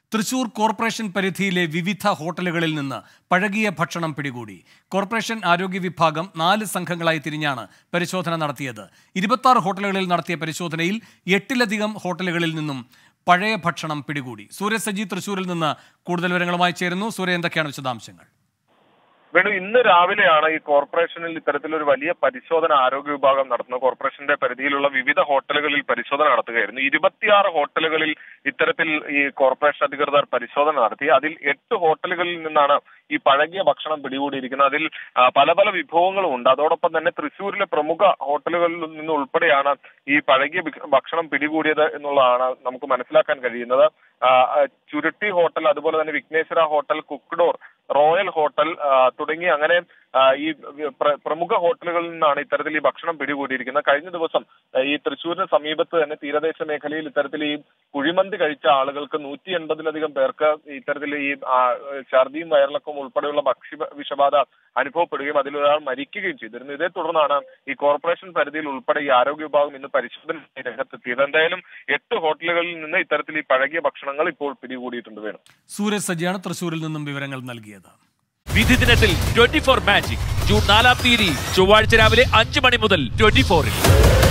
Thrissur corporation പരിധിയിലെ വിവിധ ഹോട്ടലുകളിൽ നിന്ന് പഴകിയ ഭക്ഷണം പിടികൂടി കോർപ്പറേഷൻ ആരോഗ്യ വിഭാഗം നാല് സംഘങ്ങളായി തിരിഞ്ഞാണ് പരിശോധന നടത്തിയത് ഇരുപത്തി ഹോട്ടലുകളിൽ നടത്തിയ പരിശോധനയിൽ എട്ടിലധികം ഹോട്ടലുകളിൽ നിന്നും പഴയ ഭക്ഷണം പിടികൂടി സൂര്യ സജി തൃശൂരിൽ നിന്ന് കൂടുതൽ വിവരങ്ങളുമായി ചേരുന്നു സൂര്യ എന്തൊക്കെയാണ് വിശദാംശങ്ങൾ വേണു ഇന്ന് രാവിലെയാണ് ഈ കോർപ്പറേഷനിൽ ഇത്തരത്തിലൊരു വലിയ പരിശോധന ആരോഗ്യ വിഭാഗം നടത്തുന്നത് കോർപ്പറേഷന്റെ പരിധിയിലുള്ള വിവിധ ഹോട്ടലുകളിൽ പരിശോധന നടത്തുകയായിരുന്നു ഇരുപത്തിയാറ് ഹോട്ടലുകളിൽ ഇത്തരത്തിൽ ഈ കോർപ്പറേഷൻ അധികൃതർ പരിശോധന നടത്തി അതിൽ എട്ട് ഹോട്ടലുകളിൽ നിന്നാണ് ഈ പഴകിയ ഭക്ഷണം പിടികൂടിയിരിക്കുന്നത് അതിൽ ആ, പല പല വിഭവങ്ങളും ഉണ്ട് അതോടൊപ്പം തന്നെ തൃശ്ശൂരിലെ പ്രമുഖ ഹോട്ടലുകളിൽ നിന്ന് ഉൾപ്പെടെയാണ് ഈ പഴകിയ ഭക്ഷ- ഭക്ഷണം പിടികൂടിയത് എന്നുള്ളതാണ് നമുക്ക് മനസ്സിലാക്കാൻ കഴിയുന്നത് ആ, ആ, ചുരുട്ടി ഹോട്ടൽ അതുപോലെ തന്നെ Vighneshwara hotel cook door royal hotel ആ, തുടങ്ങി അങ്ങനെ ആ, ഈ പ്ര- പ്രമുഖ ഹോട്ടലുകളിൽ നിന്നാണ് ഇത്തരത്തിൽ ഈ ഭക്ഷണം പിടികൂടിയിരിക്കുന്നത് കഴിഞ്ഞ ദിവസം ആ, ഈ തൃശ്ശൂരിന് സമീപത്ത് തന്നെ തീരദേശ മേഖലയിൽ ഇത്തരത്തിൽ ഈ കുഴിമന്തി കഴിച്ച ആളുകൾക്ക് നൂറ്റി എൺപതിലധികം പേർക്ക് ഇത്തരത്തിൽ ഈ ആ, ഛർദിയും വയറിളക്കവും ഉൾപ്പെടെയുള്ള ഭക്ഷ്യ വിഷബാധ അനുഭവപ്പെടുകയും അതിലൊരാൾ മരിക്കുകയും ചെയ്തിരുന്നു ഇതേ തുടർന്നാണ് ഈ കോർപ്പറേഷൻ പരിധിയിൽ ഉൾപ്പെടെ ഈ ആരോഗ്യ വിഭാഗം ഇന്ന് പരിശോധന രംഗത്തെത്തിയത് എന്തായാലും എട്ട് ഹോട്ടലുകളിൽ നിന്ന് ഇത്തരത്തിൽ ഈ പഴകിയ ഭക്ഷണങ്ങൾ ഇപ്പോൾ പിടികൂടിയിട്ടുണ്ട് വേണം സൂര്യ സജിയാണ് തൃശൂരിൽ നിന്നും വിവരങ്ങൾ നൽകിയത് വിധി ദിനത്തിൽ ട്വന്റി ഫോർ മാജിക് ജൂൺ നാലാം തീയതി ചൊവ്വാഴ്ച രാവിലെ അഞ്ച് മണി മുതൽ ട്വന്റി ഫോറിൽ